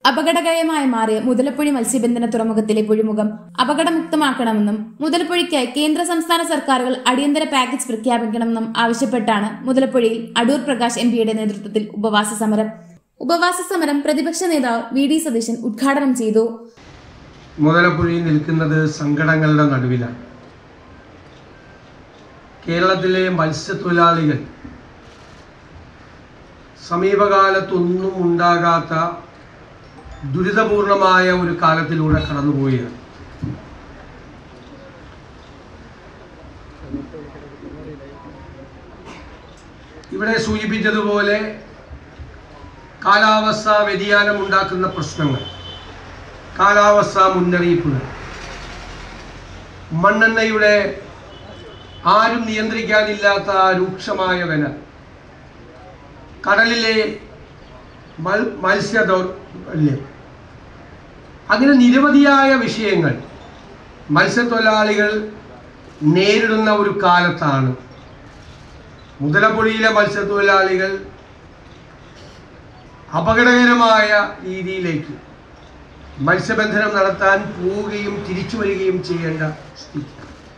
അപകടകരമായി മാറിയ മുതലപ്പുഴി മത്സ്യബന്ധന തുറമുഖത്തിലെ പുഴിമുഖം അപകടമുക്തമാക്കണമെന്നും മുതലപ്പുഴയ്ക്കായി കേന്ദ്ര സംസ്ഥാന സർക്കാരുകൾ അടിയന്തര പാക്കേജ് പ്രഖ്യാപിക്കണമെന്നും ആവശ്യപ്പെട്ടാണ് മുതലപ്പുഴയിൽ അടൂർ പ്രകാശ് എം പിയുടെ നേതൃത്വത്തിൽ ഉപവാസ സമരം ഉപവാസ സമരം പ്രതിപക്ഷ നേതാവ് വി ഡി സതീശൻ ഉദ്ഘാടനം ചെയ്തു മുതലപ്പുഴയിൽ നിൽക്കുന്നത് സങ്കടങ്ങളുടെ നടുവിലാണ് കേരളത്തിലെ മത്സ്യത്തൊഴിലാളികൾ സമീപകാലത്തൊന്നും ഉണ്ടാകാത്ത ദുരിതപൂർണമായ ഒരു കാലത്തിലൂടെ കടന്നുപോവുകയാണ് ഇവിടെ സൂചിപ്പിച്ചതുപോലെ കാലാവസ്ഥാ വ്യതിയാനം ഉണ്ടാക്കുന്ന പ്രശ്നങ്ങൾ കാലാവസ്ഥാ മുന്നറിയിപ്പുകൾ മണ്ണെണ്ണയുടെ ആരും നിയന്ത്രിക്കാനില്ലാത്ത രൂക്ഷമായ വില കടലിലെ മൽ മത്സ്യദൗർബല്യം അങ്ങനെ നിരവധിയായ വിഷയങ്ങൾ മത്സ്യത്തൊഴിലാളികൾ നേരിടുന്ന ഒരു കാലത്താണ് മുതലപ്പുഴയിലെ മത്സ്യത്തൊഴിലാളികൾ അപകടകരമായ രീതിയിലേക്ക് മത്സ്യബന്ധനം നടത്താൻ പോവുകയും തിരിച്ചു വരികയും ചെയ്യേണ്ട സ്ഥിതി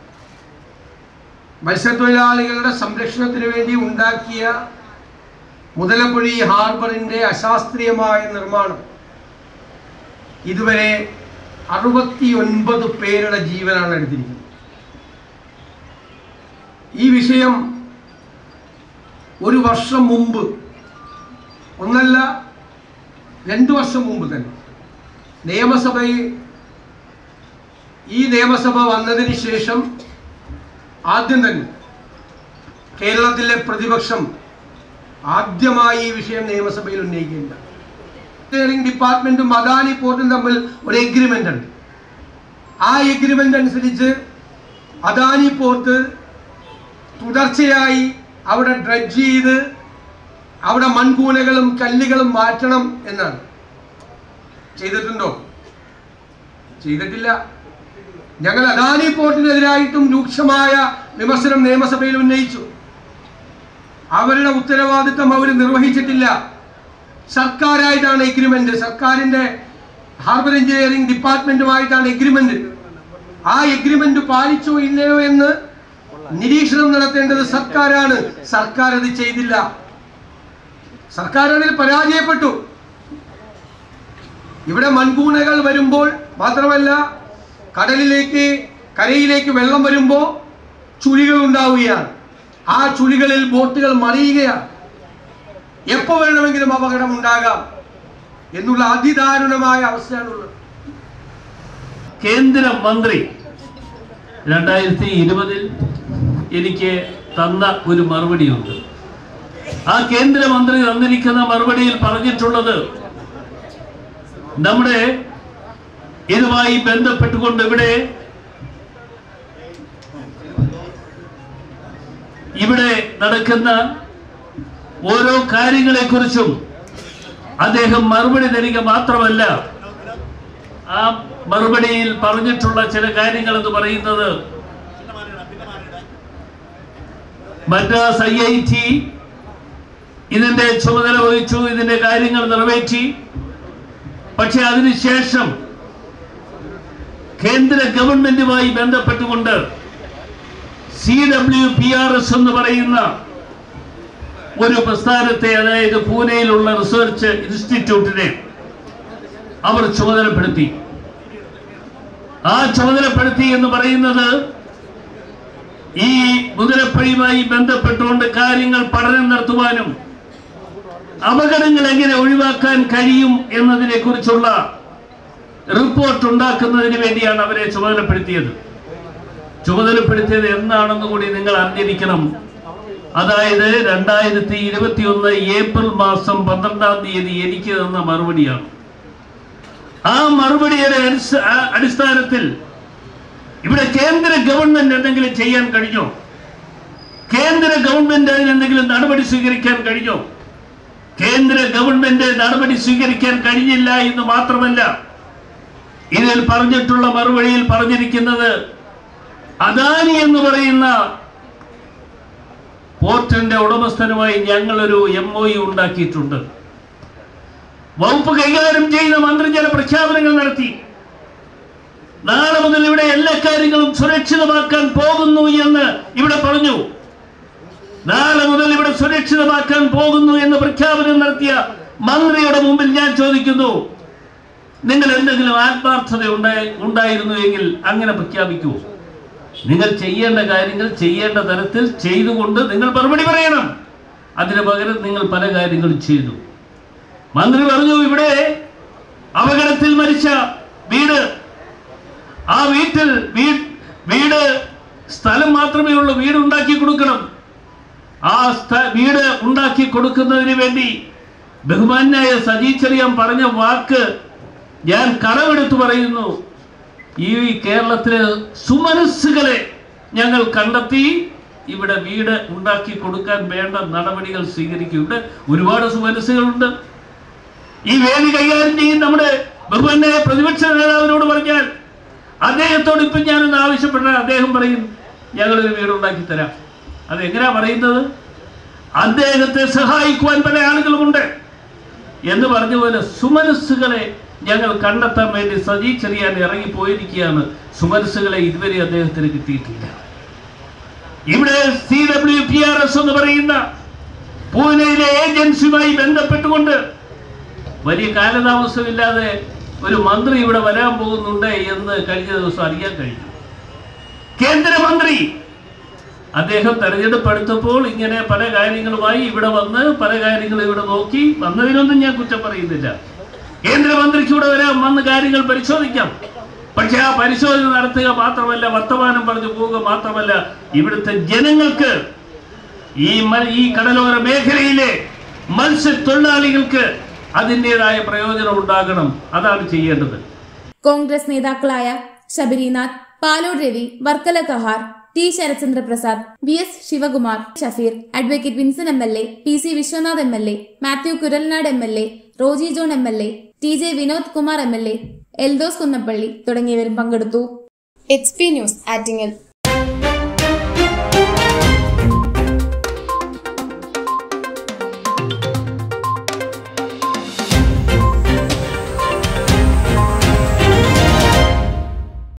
മത്സ്യത്തൊഴിലാളികളുടെ സംരക്ഷണത്തിന് വേണ്ടി ഉണ്ടാക്കിയ മുതലപ്പുഴി ഹാർബറിന്റെ അശാസ്ത്രീയമായ നിർമ്മാണം ഇതുവരെ അറുപത്തിയൊൻപത് പേരുടെ ജീവനാണ് എടുത്തിരിക്കുന്നത് ഈ വിഷയം ഒരു വർഷം മുമ്പ് ഒന്നല്ല രണ്ടു വർഷം മുമ്പ് തന്നെ നിയമസഭയിൽ ഈ നിയമസഭ വന്നതിന് ശേഷം ആദ്യം തന്നെ കേരളത്തിലെ പ്രതിപക്ഷം ആദ്യമായി ഈ വിഷയം നിയമസഭയിൽ ഉന്നയിക്കുകയുണ്ട് എഞ്ചിനീയറിംഗ് ഡിപ്പാർട്ട്മെന്റും അദാനി പോർട്ടും തമ്മിൽ ഒരു എഗ്രിമെന്റ് ഉണ്ട് ആ എഗ്രിമെന്റ് അനുസരിച്ച് അദാനി പോർട്ട് തുടർച്ചയായി അവിടെ ഡ്രഡ്ജ് ചെയ്ത് അവിടെ മൺകൂനകളും കല്ലുകളും മാറ്റണം എന്നാണ് ചെയ്തിട്ടുണ്ടോ ചെയ്തിട്ടില്ല ഞങ്ങൾ അദാനി പോർട്ടിനെതിരായിട്ടും രൂക്ഷമായ വിമർശനം നിയമസഭയിൽ ഉന്നയിച്ചു അവരുടെ ഉത്തരവാദിത്തം അവർ നിർവഹിച്ചിട്ടില്ല സർക്കാരായിട്ടാണ് എഗ്രിമെന്റ് സർക്കാരിന്റെ ഹാർബർ എഞ്ചിനീയറിംഗ് ഡിപ്പാർട്ട്മെന്റുമായിട്ടാണ് എഗ്രിമെന്റ് ആ എഗ്രിമെന്റ് പാലിച്ചോ ഇല്ലയോ എന്ന് നിരീക്ഷണം നടത്തേണ്ടത് സർക്കാരാണ് സർക്കാർ അത് ചെയ്തില്ല സർക്കാർ അതിൽ പരാജയപ്പെട്ടു ഇവിടെ മൺകൂണകൾ വരുമ്പോൾ മാത്രമല്ല കടലിലേക്ക് കരയിലേക്ക് വെള്ളം വരുമ്പോൾ ചുഴികൾ ഉണ്ടാവുകയാണ് ആ ചുഴികളിൽ ബോട്ടുകൾ മറിയുകയാണ് എപ്പോൾ വേണമെങ്കിലും അപകടം ഉണ്ടാകാം എന്നുള്ള അതിദാരുണമായ അവസ്ഥയാണുള്ളത് കേന്ദ്ര മന്ത്രി രണ്ടായിരത്തി ഇരുപതിൽ എനിക്ക് തന്ന ഒരു മറുപടിയുണ്ട് ആ കേന്ദ്രമന്ത്രി തന്നിരിക്കുന്ന മറുപടിയിൽ പറഞ്ഞിട്ടുള്ളത് നമ്മുടെ ഇതുമായി ബന്ധപ്പെട്ടുകൊണ്ട് ഇവിടെ ഇവിടെ നടക്കുന്ന ഓരോ കാര്യങ്ങളെക്കുറിച്ചും അദ്ദേഹം മറുപടി തരിക മാത്രമല്ല ആ മറുപടിയിൽ പറഞ്ഞിട്ടുള്ള ചില കാര്യങ്ങൾ എന്ന് പറയുന്നത് മദ്രാസ് ഐ ഐ ടി ഇതിന്റെ ചുമതല വഹിച്ചു ഇതിന്റെ കാര്യങ്ങൾ നിറവേറ്റി പക്ഷെ അതിനുശേഷം കേന്ദ്ര ഗവൺമെന്റുമായി ബന്ധപ്പെട്ടുകൊണ്ട് C W P R S എന്ന് പറയുന്ന ഒരു പ്രസ്ഥാനത്തെ അതായത് പൂനെയിലുള്ള റിസർച്ച് ഇൻസ്റ്റിറ്റ്യൂട്ടിനെ അവർ ചുമതലപ്പെടുത്തി ആ ചുമതലപ്പെടുത്തി എന്ന് പറയുന്നത് ഈ മുതലപ്പഴിയുമായി ബന്ധപ്പെട്ടുകൊണ്ട് കാര്യങ്ങൾ പഠനം നടത്തുവാനും അപകടങ്ങൾ എങ്ങനെ ഒഴിവാക്കാൻ കഴിയും എന്നതിനെ കുറിച്ചുള്ള റിപ്പോർട്ട് ഉണ്ടാക്കുന്നതിന് വേണ്ടിയാണ് അവരെ ചുമതലപ്പെടുത്തിയത് ചുമതലപ്പെടുത്തിയത് എന്നാണെന്ന് കൂടി നിങ്ങൾ അറിഞ്ഞിരിക്കണം അതായത് രണ്ടായിരത്തി ഇരുപത്തി ഒന്ന് ഏപ്രിൽ മാസം പന്ത്രണ്ടാം തീയതി എനിക്ക് തന്ന മറുപടിയാണ് ആ മറുപടിയുടെ അടിസ്ഥ- ആ അടിസ്ഥാനത്തിൽ ഇവിടെ കേന്ദ്ര ഗവൺമെന്റ് എന്തെങ്കിലും ചെയ്യാൻ കഴിഞ്ഞോ കേന്ദ്ര ഗവൺമെന്റ് അതിനെന്തെങ്കിലും നടപടി സ്വീകരിക്കാൻ കഴിഞ്ഞോ കേന്ദ്ര ഗവൺമെന്റ് നടപടി സ്വീകരിക്കാൻ കഴിഞ്ഞില്ല എന്ന് മാത്രമല്ല ഇതിൽ പറഞ്ഞിട്ടുള്ള മറുപടിയിൽ പറഞ്ഞിരിക്കുന്നത് അദാനി എന്ന് പറയുന്ന പോർട്ടിന്റെ ഉടമസ്ഥനുമായി ഞങ്ങളൊരു എം ഒ ഉണ്ടാക്കിയിട്ടുണ്ട് വകുപ്പ് കൈകാര്യം ചെയ്യുന്ന മന്ത്രി ചില പ്രഖ്യാപനങ്ങൾ നടത്തി നാളെ മുതൽ ഇവിടെ എല്ലാ കാര്യങ്ങളും സുരക്ഷിതമാക്കാൻ പോകുന്നു എന്ന് ഇവിടെ പറഞ്ഞു നാളെ മുതൽ ഇവിടെ സുരക്ഷിതമാക്കാൻ പോകുന്നു എന്ന് പ്രഖ്യാപനം നടത്തിയ മന്ത്രിയുടെ മുമ്പിൽ ഞാൻ ചോദിക്കുന്നു നിങ്ങൾ എന്തെങ്കിലും ആത്മാർത്ഥത ഉണ്ടായി ഉണ്ടായിരുന്നു എങ്കിൽ അങ്ങനെ പ്രഖ്യാപിക്കൂ നിങ്ങൾ ചെയ്യേണ്ട കാര്യങ്ങൾ ചെയ്യേണ്ട തരത്തിൽ ചെയ്തുകൊണ്ട് നിങ്ങൾ മറുപടി പറയണം അതിന് പകരം നിങ്ങൾ പല കാര്യങ്ങളും ചെയ്തു മന്ത്രി പറഞ്ഞു ഇവിടെ അപകടത്തിൽ മരിച്ച വീട് ആ വീട്ടിൽ വീ- വീട് സ്ഥലം മാത്രമേ ഉള്ളൂ വീട് ഉണ്ടാക്കി കൊടുക്കണം ആ സ്ഥ- വീട് ഉണ്ടാക്കി കൊടുക്കുന്നതിന് വേണ്ടി ബഹുമാനായ സജി ചെറിയാൻ പറഞ്ഞ വാക്ക് ഞാൻ കടമെടുത്ത് പറയുന്നു ഈ കേരളത്തിലെ സുമനസ്സുകളെ ഞങ്ങൾ കണ്ടെത്തി ഇവിടെ വീട് ഉണ്ടാക്കി കൊടുക്കാൻ വേണ്ട നടപടികൾ സ്വീകരിക്കും ഇവിടെ ഒരുപാട് സുമനസ്സുകളുണ്ട് ഈ വേദി കൈകാര്യം ചെയ്യും നമ്മുടെ ബഹുമാനായ പ്രതിപക്ഷ നേതാവിനോട് പറഞ്ഞാൽ അദ്ദേഹത്തോട് ഇപ്പം ഞാനൊന്ന് ആവശ്യപ്പെട്ടാൽ അദ്ദേഹം പറയും ഞങ്ങളൊരു വീട് ഉണ്ടാക്കി തരാം അതെങ്ങനെയാ പറയുന്നത് അദ്ദേഹത്തെ സഹായിക്കുവാൻ പല ആളുകളുമുണ്ട് എന്ന് പറഞ്ഞ പോലെ സുമനസ്സുകളെ ഞങ്ങൾ കണ്ടെത്താൻ വേണ്ടി സജി ചെറിയാൻ ഇറങ്ങിപ്പോയിരിക്കുകയാണ് സുമനസ്സുകളെ ഇതുവരെ അദ്ദേഹത്തിന് കിട്ടിയിട്ടില്ല ഇവിടെ C W P R S എന്ന് പറയുന്ന പൂനെയിലെ ഏജൻസിയുമായി ബന്ധപ്പെട്ടുകൊണ്ട് വലിയ കാലതാമസമില്ലാതെ ഒരു മന്ത്രി ഇവിടെ വരാൻ പോകുന്നുണ്ട് എന്ന് കഴിഞ്ഞ ദിവസം അറിയാൻ കഴിഞ്ഞു കേന്ദ്രമന്ത്രി അദ്ദേഹം തെരഞ്ഞെടുപ്പ് എടുത്തപ്പോൾ ഇങ്ങനെ പല കാര്യങ്ങളുമായി ഇവിടെ വന്ന് പല കാര്യങ്ങളും ഇവിടെ നോക്കി വന്നതിനൊന്നും ഞാൻ കുറ്റം പറയുന്നില്ല കേന്ദ്രമന്ത്രിക്ക് ഇവിടെ വരാം വന്ന് കാര്യങ്ങൾ പരിശോധിക്കാം പക്ഷെ ആ പരിശോധന നടത്തുക മാത്രമല്ല വർത്തമാനം പറഞ്ഞു പോവുക മാത്രമല്ല ഇവിടുത്തെ ജനങ്ങൾക്ക് ഈ മ- ഈ കടലോര മേഖലയിലെ മത്സ്യത്തൊഴിലാളികൾക്ക് അതിൻ്റെതായ പ്രയോജനം ഉണ്ടാകണം അതാണ് ചെയ്യേണ്ടത് കോൺഗ്രസ് നേതാക്കളായ Sabarinath Palode Ravi Varkala Kahar T Sarathchandra Prasad V S Sivakumar Shafeer advocate Vincent M L A P C Vishwanath M L A Mathew Kuzhalnadan M L A Roji John M L A T J Vinod Kumar M L A Eldhose Kunnappilly തുടങ്ങിയവരും പങ്കെടുത്തു എച്ച് പി ന്യൂസ് ആറ്റിങ്ങൽ